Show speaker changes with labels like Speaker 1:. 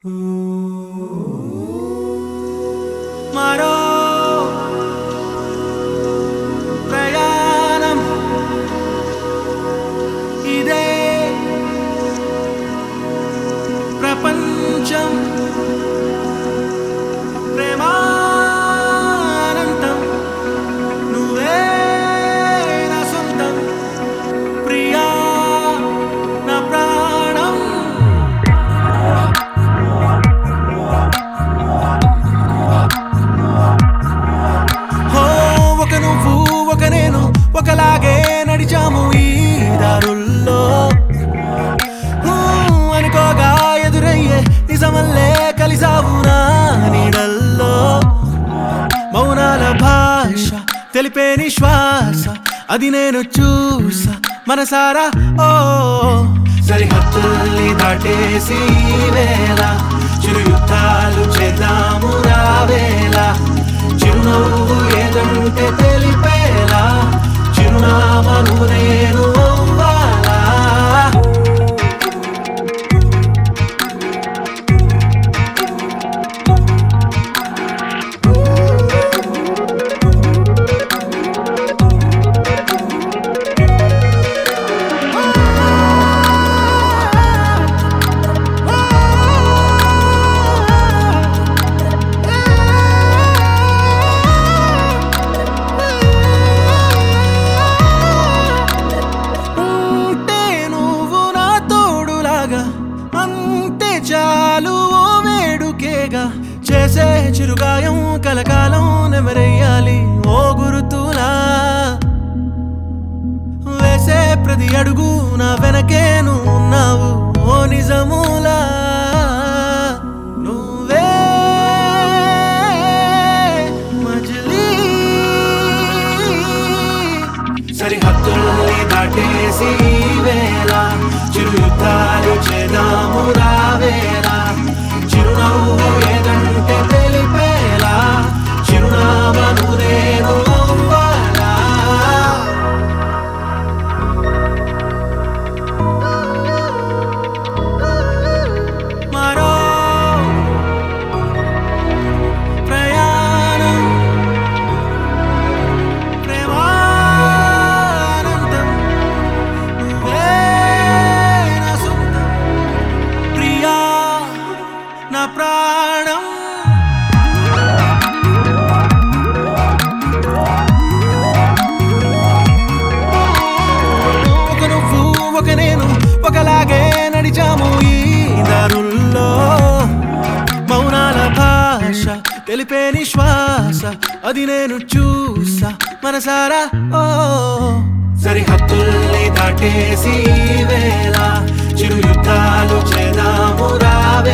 Speaker 1: మరో ప్రయాణం ఇదే ప్రపంచం ప్రేమానంతం నువ్వే నా సొంతం ప్రియా నా ప్రాణం హో ఒక నువ్వు ఒక నేను ఒకలాగే నడిచాము ఈ దారుల్లో హూ, అనుకోగా ఎదురయ్యే నిజమల్లే కలిసావు నా నీడల్లో మౌనాల భాష తెలిపే నిశ్వాస అది నేను చూసా మనసారా ఓ సరిహద్దుల్ని దాటేసి ఈ వేళ చిరు యుద్ధాలు చేద్దాము రావేళ చిరునవ్వు ఏదంటే తెలిపేలా చిరునామను నేను అవ్వాలా ఉంటే నువ్వు నా తోడులాగా అంతే చాలు ఓ వేడుకేగా చేసే చిరుగాయం కలకాలం నెమరేయాలి ఓ గురుతులా వేసే ప్రతి అడుగు నా వెనకే నువ్వు ఉన్నావు ఓ నిజములా నువ్వే మజిలీ సరిహద్దుల్ని దాటేసి ఈ వేళ చిరు యుద్ధాలు చేద్దాము రావేళ చిరునవ్వు ఏదంటే తెలిపేలా చిరునామను నేను అవ్వాలా మరో ప్రయాణం ప్రేమానందం నువ్వే నా సొంతం ప్రియా నా ప్రాణం ఒక నువ్వు ఒక నేను ఒకలాగే నడిచాము ఈ దారుల్లో మౌనాల భాష తెలిపే నిశ్వాస అది నేను చూసా మనసారా ఓ సరిహద్దుల్ని దాటేసి ఈ వేళ చిరు యుద్ధాలు చేదాము రావే